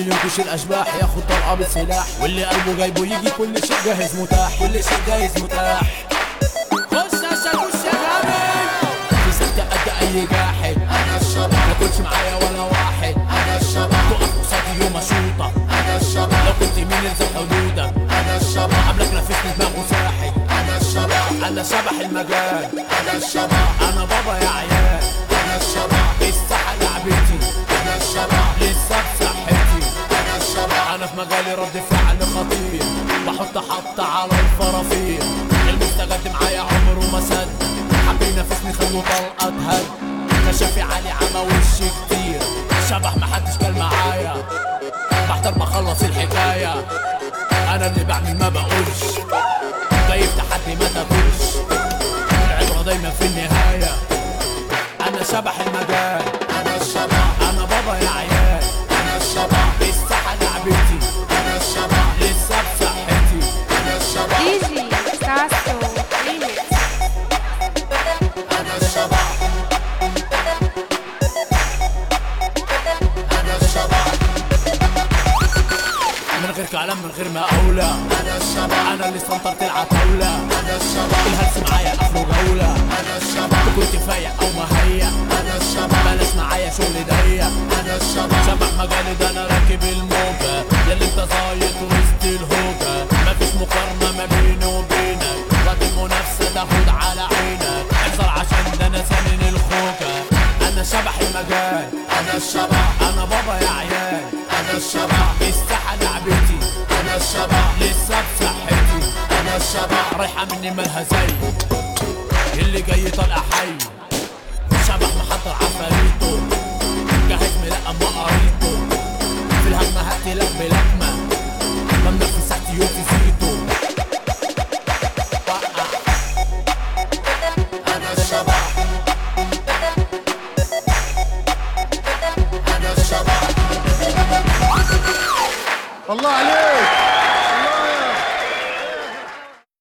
اللي ينكش الاشباح ياخد طلقه بالسلاح واللي قلبه جايبه يجي كل شيء جاهز متاح كل شيء جاهز متاح خش عشان خش يا جامد في ستة قد اي جاحد انا الشباب ما كنتش معايا ولا واحد انا الشباب تقف قصادي يوم اشوطك انا الشباب لو كنت مين الزم حدودك انا الشباب قبلك نفسني دماغه ساحب انا الشباب انا شبح المجال انا الشباب انا بابا يا عيال انا الشباب الساحة لعبتي انا الشباب لسه بصحتي انا الشباب انا في مجالي رد فعل خطير بحط حط على الفرافير المستجد معايا عمره ما سد حب ينافسني خلو طلقة هد كشافي علي عمى وشي كتير شبح محدش كان معايا بحضر بخلص الحكاية انا اللي بعمل ما بقولش جاي في تحدي ما تاكلش العبرة دايما في النهاية انا شبح المجال انا الشباب انا بابا يا عيال انا الشباب الساحة لعبتي انا الشباب لسه بصحتي انا الشباب Easy, Sasso, Remix. انا الشباب انا الشباب من غير كلام من غير مقاولة انا الشباب أنا اللي سنطرت العتاولة انا الشباب الهلس معايا آخره جولة انا الشباب كنت فايق أو مهيأ انا الشباب بلاش معايا شغل ضيق انا الشباب شبح مجالي ده أنا راكب الموجة ياللي أنت زايط وسط الهوجة مفيش مقارنة ما بيني وبينك وقت المنافسة تاخد على عينك احذر عشان ده أنا سنن الخوجة أنا شبح المجال انا الشباب أنا بابا يا عيال انا الشباب الساحة لعبتي انا الشباب لسه بصحتي انا الشباب رايحة مني مالها زي اللي جاي طالع حي شبح محضر عفاريته جاهز ملقم وقريته في الهجمة هقتلك بلكمة ممنوع في ساعتي يوم في زيته وقع. انا الشباب انا الشباب الله عليك